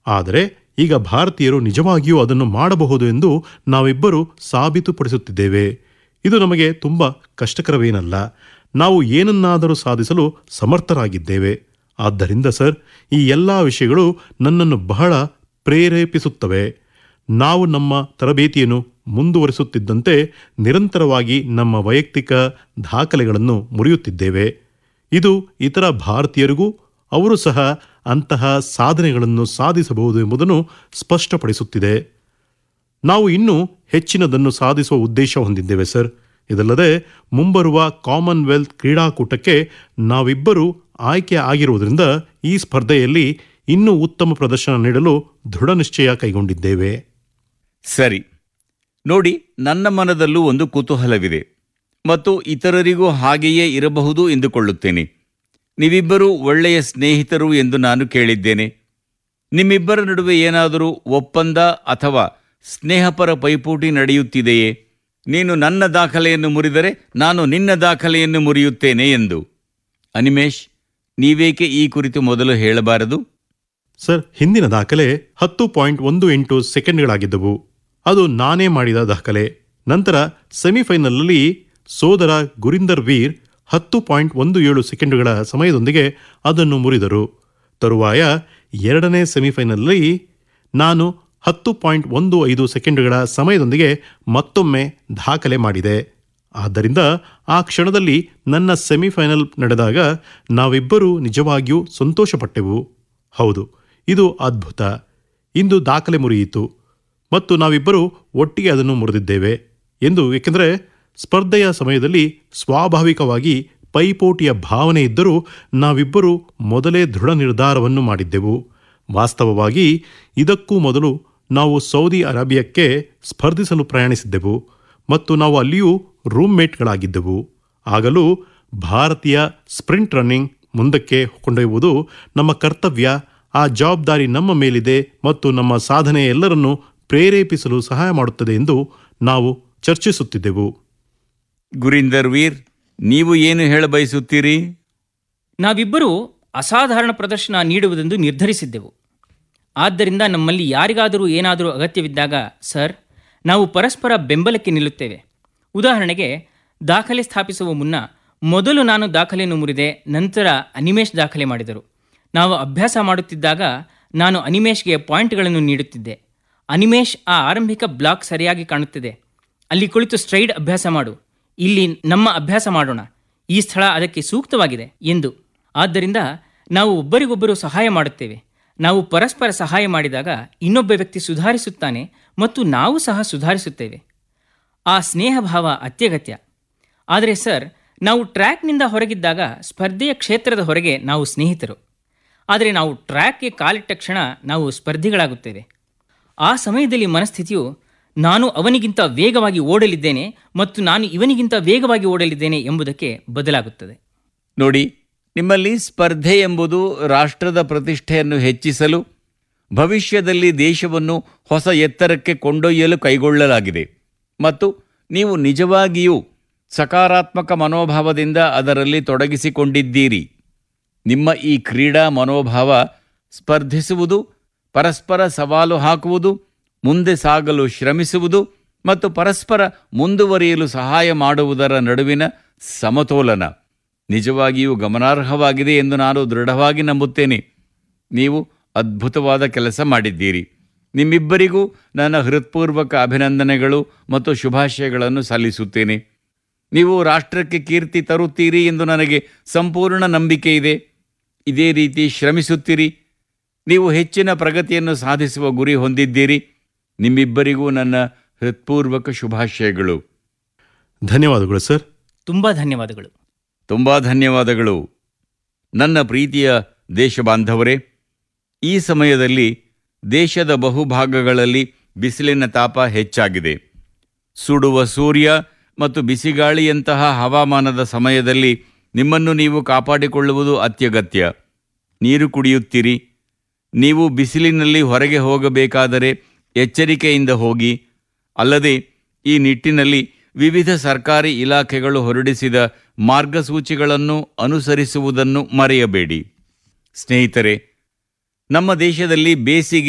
ಆದರೆ ಈಗ ಭಾರತೀಯರು ನಿಜವಾಗಿಯೂ ಅದನ್ನು ಮಾಡಬಹುದು ಎಂದು ನಾವಿಬ್ಬರು ಸಾಬೀತುಪಡಿಸುತ್ತಿದ್ದೇವೆ ಇದು ನಮಗೆ ತುಂಬ ಕಷ್ಟಕರವೇನಲ್ಲ ನಾವು ಏನನ್ನಾದರೂ ಸಾಧಿಸಲು ಸಮರ್ಥರಾಗಿದ್ದೇವೆ ಆದ್ದರಿಂದ ಸರ್ ಈ ಎಲ್ಲ ವಿಷಯಗಳು ನನ್ನನ್ನು ಬಹಳ ಪ್ರೇರೇಪಿಸುತ್ತವೆ ನಾವು ನಮ್ಮ ತರಬೇತಿಯನ್ನು ಮುಂದುವರಿಸುತ್ತಿದ್ದಂತೆ ನಿರಂತರವಾಗಿ ನಮ್ಮ ವೈಯಕ್ತಿಕ ದಾಖಲೆಗಳನ್ನು ಮುರಿಯುತ್ತಿದ್ದೇವೆ ಇದು ಇತರ ಭಾರತೀಯರಿಗೂ ಅವರು ಸಹ ಅಂತಹ ಸಾಧನೆಗಳನ್ನು ಸಾಧಿಸಬಹುದು ಎಂಬುದನ್ನು ಸ್ಪಷ್ಟಪಡಿಸುತ್ತಿದೆ ನಾವು ಇನ್ನೂ ಹೆಚ್ಚಿನದನ್ನು ಸಾಧಿಸುವ ಉದ್ದೇಶ ಹೊಂದಿದ್ದೇವೆ ಸರ್ ಇದಲ್ಲದೆ ಮುಂಬರುವ ಕಾಮನ್ವೆಲ್ತ್ ಕ್ರೀಡಾಕೂಟಕ್ಕೆ ನಾವಿಬ್ಬರು ಆಯ್ಕೆ ಆಗಿರುವುದರಿಂದ ಈ ಸ್ಪರ್ಧೆಯಲ್ಲಿ ಇನ್ನೂ ಉತ್ತಮ ಪ್ರದರ್ಶನ ನೀಡಲು ದೃಢ ನಿಶ್ಚಯ ಕೈಗೊಂಡಿದ್ದೇವೆ ಸರಿ ನೋಡಿ ನನ್ನ ಮನದಲ್ಲೂ ಒಂದು ಕುತೂಹಲವಿದೆ ಮತ್ತು ಇತರರಿಗೂ ಹಾಗೆಯೇ ಇರಬಹುದು ಎಂದುಕೊಳ್ಳುತ್ತೇನೆ ನೀವಿಬ್ಬರೂ ಒಳ್ಳೆಯ ಸ್ನೇಹಿತರು ಎಂದು ನಾನು ಕೇಳಿದ್ದೇನೆ ನಿಮ್ಮಿಬ್ಬರ ನಡುವೆ ಏನಾದರೂ ಒಪ್ಪಂದ ಅಥವಾ ಸ್ನೇಹಪರ ಪೈಪೋಟಿ ನಡೆಯುತ್ತಿದೆಯೇ ನೀನು ನನ್ನ ದಾಖಲೆಯನ್ನು ಮುರಿದರೆ ನಾನು ನಿನ್ನ ದಾಖಲೆಯನ್ನು ಮುರಿಯುತ್ತೇನೆ ಎಂದು ಅನಿಮೇಶ್ ನೀವೇಕೆ ಈ ಕುರಿತು ಮೊದಲು ಹೇಳಬಾರದು ಸರ್ ಹಿಂದಿನ ದಾಖಲೆ ಹತ್ತು ಪಾಯಿಂಟ್ ಒಂದು ಎಂಟು ಸೆಕೆಂಡ್ಗಳಾಗಿದ್ದವು ಅದು ನಾನೇ ಮಾಡಿದ ದಾಖಲೆ ನಂತರ ಸೆಮಿಫೈನಲ್ನಲ್ಲಿ ಸೋದರ ಗುರಿಂದರ್ ವೀರ್ ಹತ್ತು ಪಾಯಿಂಟ್ ಒಂದು ಏಳು ಸೆಕೆಂಡುಗಳ ಸಮಯದೊಂದಿಗೆ ಅದನ್ನು ಮುರಿದರು ತರುವಾಯ ಎರಡನೇ ಸೆಮಿಫೈನಲ್ನಲ್ಲಿ ನಾನು ಹತ್ತು ಪಾಯಿಂಟ್ ಒಂದು ಐದು ಸೆಕೆಂಡುಗಳ ಸಮಯದೊಂದಿಗೆ ಮತ್ತೊಮ್ಮೆ ದಾಖಲೆ ಮಾಡಿದೆ ಆದ್ದರಿಂದ ಆ ಕ್ಷಣದಲ್ಲಿ ನನ್ನ ಸೆಮಿಫೈನಲ್ ನಡೆದಾಗ ನಾವಿಬ್ಬರೂ ನಿಜವಾಗಿಯೂ ಸಂತೋಷಪಟ್ಟೆವು ಹೌದು ಇದು ಅದ್ಭುತ ಇಂದು ದಾಖಲೆ ಮುರಿಯಿತು ಮತ್ತು ನಾವಿಬ್ಬರು ಒಟ್ಟಿಗೆ ಅದನ್ನು ಮುರಿದಿದ್ದೇವೆ ಎಂದು ಏಕೆಂದರೆ ಸ್ಪರ್ಧೆಯ ಸಮಯದಲ್ಲಿ ಸ್ವಾಭಾವಿಕವಾಗಿ ಪೈಪೋಟಿಯ ಭಾವನೆ ಇದ್ದರೂ ನಾವಿಬ್ಬರು ಮೊದಲೇ ದೃಢ ನಿರ್ಧಾರವನ್ನು ಮಾಡಿದ್ದೆವು ವಾಸ್ತವವಾಗಿ ಇದಕ್ಕೂ ಮೊದಲು ನಾವು ಸೌದಿ ಅರೇಬಿಯಾಕ್ಕೆ ಸ್ಪರ್ಧಿಸಲು ಪ್ರಯಾಣಿಸಿದ್ದೆವು ಮತ್ತು ನಾವು ಅಲ್ಲಿಯೂ ರೂಮ್ಮೇಟ್ಗಳಾಗಿದ್ದೆವು ಆಗಲೂ ಭಾರತೀಯ ಸ್ಪ್ರಿಂಟ್ ರನ್ನಿಂಗ್ ಮುಂದಕ್ಕೆ ಕೊಂಡೊಯ್ಯುವುದು ನಮ್ಮ ಕರ್ತವ್ಯ ಆ ಜವಾಬ್ದಾರಿ ನಮ್ಮ ಮೇಲಿದೆ ಮತ್ತು ನಮ್ಮ ಸಾಧನೆ ಎಲ್ಲರನ್ನೂ ಪ್ರೇರೇಪಿಸಲು ಸಹಾಯ ಮಾಡುತ್ತದೆ ಎಂದು ನಾವು ಚರ್ಚಿಸುತ್ತಿದ್ದೆವು ಗುರಿಂದರ್ ವೀರ್ ನೀವು ಏನು ಹೇಳಬಯಸುತ್ತೀರಿ ನಾವಿಬ್ಬರೂ ಅಸಾಧಾರಣ ಪ್ರದರ್ಶನ ನೀಡುವುದೆಂದು ನಿರ್ಧರಿಸಿದ್ದೆವು ಆದ್ದರಿಂದ ನಮ್ಮಲ್ಲಿ ಯಾರಿಗಾದರೂ ಏನಾದರೂ ಅಗತ್ಯವಿದ್ದಾಗ ಸರ್ ನಾವು ಪರಸ್ಪರ ಬೆಂಬಲಕ್ಕೆ ನಿಲ್ಲುತ್ತೇವೆ ಉದಾಹರಣೆಗೆ ದಾಖಲೆ ಸ್ಥಾಪಿಸುವ ಮುನ್ನ ಮೊದಲು ನಾನು ದಾಖಲೆಯನ್ನು ಮುರಿದೆ ನಂತರ ಅನಿಮೇಶ್ ದಾಖಲೆ ಮಾಡಿದರು ನಾವು ಅಭ್ಯಾಸ ಮಾಡುತ್ತಿದ್ದಾಗ ನಾನು ಅನಿಮೇಶ್ಗೆ ಪಾಯಿಂಟ್ಗಳನ್ನು ನೀಡುತ್ತಿದ್ದೆ ಅನಿಮೇಶ್ ಆ ಆರಂಭಿಕ ಬ್ಲಾಕ್ ಸರಿಯಾಗಿ ಕಾಣುತ್ತಿದೆ ಅಲ್ಲಿ ಕುಳಿತು ಸ್ಟ್ರೈಡ್ ಅಭ್ಯಾಸ ಮಾಡು ಇಲ್ಲಿ ನಮ್ಮ ಅಭ್ಯಾಸ ಮಾಡೋಣ ಈ ಸ್ಥಳ ಅದಕ್ಕೆ ಸೂಕ್ತವಾಗಿದೆ ಎಂದು ಆದ್ದರಿಂದ ನಾವು ಒಬ್ಬರಿಗೊಬ್ಬರು ಸಹಾಯ ಮಾಡುತ್ತೇವೆ ನಾವು ಪರಸ್ಪರ ಸಹಾಯ ಮಾಡಿದಾಗ ಇನ್ನೊಬ್ಬ ವ್ಯಕ್ತಿ ಸುಧಾರಿಸುತ್ತಾನೆ ಮತ್ತು ನಾವು ಸಹ ಸುಧಾರಿಸುತ್ತೇವೆ ಆ ಸ್ನೇಹ ಭಾವ ಅತ್ಯಗತ್ಯ ಆದರೆ ಸರ್ ನಾವು ಟ್ರ್ಯಾಕ್ನಿಂದ ಹೊರಗಿದ್ದಾಗ ಸ್ಪರ್ಧೆಯ ಕ್ಷೇತ್ರದ ಹೊರಗೆ ನಾವು ಸ್ನೇಹಿತರು ಆದರೆ ನಾವು ಟ್ರ್ಯಾಕ್ಗೆ ಕಾಲಿಟ್ಟ ಕ್ಷಣ ನಾವು ಸ್ಪರ್ಧಿಗಳಾಗುತ್ತೇವೆ ಆ ಸಮಯದಲ್ಲಿ ಮನಸ್ಥಿತಿಯು ನಾನು ಅವನಿಗಿಂತ ವೇಗವಾಗಿ ಓಡಲಿದ್ದೇನೆ ಮತ್ತು ನಾನು ಇವನಿಗಿಂತ ವೇಗವಾಗಿ ಓಡಲಿದ್ದೇನೆ ಎಂಬುದಕ್ಕೆ ಬದಲಾಗುತ್ತದೆ ನೋಡಿ ನಿಮ್ಮಲ್ಲಿ ಸ್ಪರ್ಧೆ ಎಂಬುದು ರಾಷ್ಟ್ರದ ಪ್ರತಿಷ್ಠೆಯನ್ನು ಹೆಚ್ಚಿಸಲು ಭವಿಷ್ಯದಲ್ಲಿ ದೇಶವನ್ನು ಹೊಸ ಎತ್ತರಕ್ಕೆ ಕೊಂಡೊಯ್ಯಲು ಕೈಗೊಳ್ಳಲಾಗಿದೆ ಮತ್ತು ನೀವು ನಿಜವಾಗಿಯೂ ಸಕಾರಾತ್ಮಕ ಮನೋಭಾವದಿಂದ ಅದರಲ್ಲಿ ತೊಡಗಿಸಿಕೊಂಡಿದ್ದೀರಿ ನಿಮ್ಮ ಈ ಕ್ರೀಡಾ ಮನೋಭಾವ ಸ್ಪರ್ಧಿಸುವುದು ಪರಸ್ಪರ ಸವಾಲು ಹಾಕುವುದು ಮುಂದೆ ಸಾಗಲು ಶ್ರಮಿಸುವುದು ಮತ್ತು ಪರಸ್ಪರ ಮುಂದುವರಿಯಲು ಸಹಾಯ ಮಾಡುವುದರ ನಡುವಿನ ಸಮತೋಲನ ನಿಜವಾಗಿಯೂ ಗಮನಾರ್ಹವಾಗಿದೆ ಎಂದು ನಾನು ದೃಢವಾಗಿ ನಂಬುತ್ತೇನೆ ನೀವು ಅದ್ಭುತವಾದ ಕೆಲಸ ಮಾಡಿದ್ದೀರಿ ನಿಮ್ಮಿಬ್ಬರಿಗೂ ನನ್ನ ಹೃತ್ಪೂರ್ವಕ ಅಭಿನಂದನೆಗಳು ಮತ್ತು ಶುಭಾಶಯಗಳನ್ನು ಸಲ್ಲಿಸುತ್ತೇನೆ ನೀವು ರಾಷ್ಟ್ರಕ್ಕೆ ಕೀರ್ತಿ ತರುತ್ತೀರಿ ಎಂದು ನನಗೆ ಸಂಪೂರ್ಣ ನಂಬಿಕೆ ಇದೆ ಇದೇ ರೀತಿ ಶ್ರಮಿಸುತ್ತೀರಿ ನೀವು ಹೆಚ್ಚಿನ ಪ್ರಗತಿಯನ್ನು ಸಾಧಿಸುವ ಗುರಿ ಹೊಂದಿದ್ದೀರಿ ನಿಮ್ಮಿಬ್ಬರಿಗೂ ನನ್ನ ಹೃತ್ಪೂರ್ವಕ ಶುಭಾಶಯಗಳು ಧನ್ಯವಾದಗಳು ಸರ್ ತುಂಬ ಧನ್ಯವಾದಗಳು ತುಂಬ ಧನ್ಯವಾದಗಳು ನನ್ನ ಪ್ರೀತಿಯ ದೇಶಬಾಂಧವರೇ ಈ ಸಮಯದಲ್ಲಿ ದೇಶದ ಬಹುಭಾಗಗಳಲ್ಲಿ ಬಿಸಿಲಿನ ತಾಪ ಹೆಚ್ಚಾಗಿದೆ ಸುಡುವ ಸೂರ್ಯ ಮತ್ತು ಬಿಸಿಗಾಳಿಯಂತಹ ಹವಾಮಾನದ ಸಮಯದಲ್ಲಿ ನಿಮ್ಮನ್ನು ನೀವು ಕಾಪಾಡಿಕೊಳ್ಳುವುದು ಅತ್ಯಗತ್ಯ ನೀರು ಕುಡಿಯುತ್ತೀರಿ ನೀವು ಬಿಸಿಲಿನಲ್ಲಿ ಹೊರಗೆ ಹೋಗಬೇಕಾದರೆ ಎಚ್ಚರಿಕೆಯಿಂದ ಹೋಗಿ ಅಲ್ಲದೆ ಈ ನಿಟ್ಟಿನಲ್ಲಿ ವಿವಿಧ ಸರ್ಕಾರಿ ಇಲಾಖೆಗಳು ಹೊರಡಿಸಿದ ಮಾರ್ಗಸೂಚಿಗಳನ್ನು ಅನುಸರಿಸುವುದನ್ನು ಮರೆಯಬೇಡಿ ಸ್ನೇಹಿತರೆ ನಮ್ಮ ದೇಶದಲ್ಲಿ ಬೇಸಿಗೆ